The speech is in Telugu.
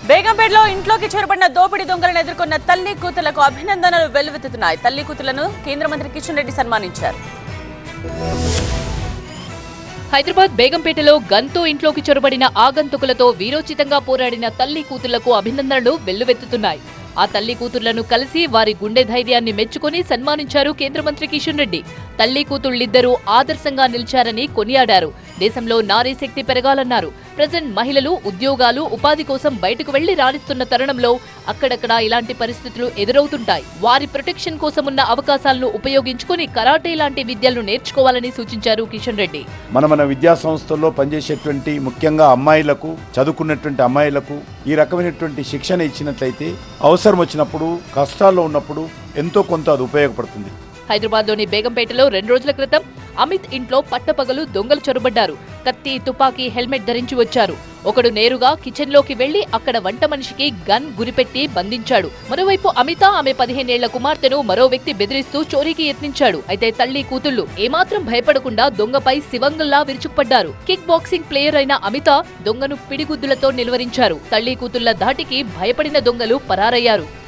బేగంపేటలో ఇంట్లోకి చొరబడిన దోపిడీ దొంగలను ఎదుర్కొన్న తల్లి కూతులకు అభినందనలు వెల్లువెత్తుతున్నాయి తల్లి కూతులను కేంద్ర మంత్రి కిషన్ రెడ్డి సన్మానించారు హైదరాబాద్ బేగంపేటలో గన్తో ఇంట్లోకి చొరబడిన ఆగంతుకులతో వీరోచితంగా పోరాడిన తల్లి కూతుళ్లకు అభినందనలు వెల్లువెత్తుతున్నాయి ఆ తల్లి కూతుళ్లను కలిసి వారి గుండె ధైర్యాన్ని మెచ్చుకుని సన్మానించారు కేంద్ర మంత్రి కిషన్ రెడ్డి తల్లి కూతుళ్లిద్దరూ ఆదర్శంగా నిలిచారని కొనియాడారు దేశంలో నారీ శక్తి పెరగాలన్నారు ప్రజెంట్ మహిళలు ఉద్యోగాలు ఉపాధి కోసం బయటకు వెళ్లి రాణిస్తున్న తరుణంలో అక్కడక్కడ ఇలాంటి పరిస్థితులు ఎదురవుతుంటాయి వారి ప్రొటెక్షన్ కోసం ఉన్న అవకాశాలను ఉపయోగించుకుని కరాటే లాంటి విద్యలను నేర్చుకోవాలని సూచించారు కిషన్ రెడ్డి మన మన విద్యా సంస్థల్లో పనిచేసేటువంటి ముఖ్యంగా అమ్మాయిలకు చదువుకున్నటువంటి అమ్మాయిలకు ఈ రకమైనటువంటి శిక్షణ ఇచ్చినట్లయితే అవసరం వచ్చినప్పుడు కష్టాల్లో ఉన్నప్పుడు ఎంతో కొంత అది ఉపయోగపడుతుంది హైదరాబాద్లోని బేగంపేటలో రెండు రోజుల క్రితం అమిత్ ఇంట్లో పట్టపగలు దొంగలు చొరబడ్డారు కత్తి తుపాకీ హెల్మెట్ ధరించి వచ్చారు ఒకడు నేరుగా కిచెన్లోకి వెళ్లి అక్కడ వంట మనిషికి గన్ గురిపెట్టి బంధించాడు మరోవైపు అమిత ఆమె పదిహేనేళ్ల కుమార్తెను మరో వ్యక్తి బెదిరిస్తూ చోరీకి యత్నించాడు అయితే తల్లి కూతుళ్లు ఏమాత్రం భయపడకుండా దొంగపై శివంగల్లా విరుచుకుపడ్డారు కిక్ బాక్సింగ్ ప్లేయర్ అయిన అమిత దొంగను పిడిగుద్దులతో నిలువరించారు తల్లి కూతుళ్ల ధాటికి భయపడిన దొంగలు పరారయ్యారు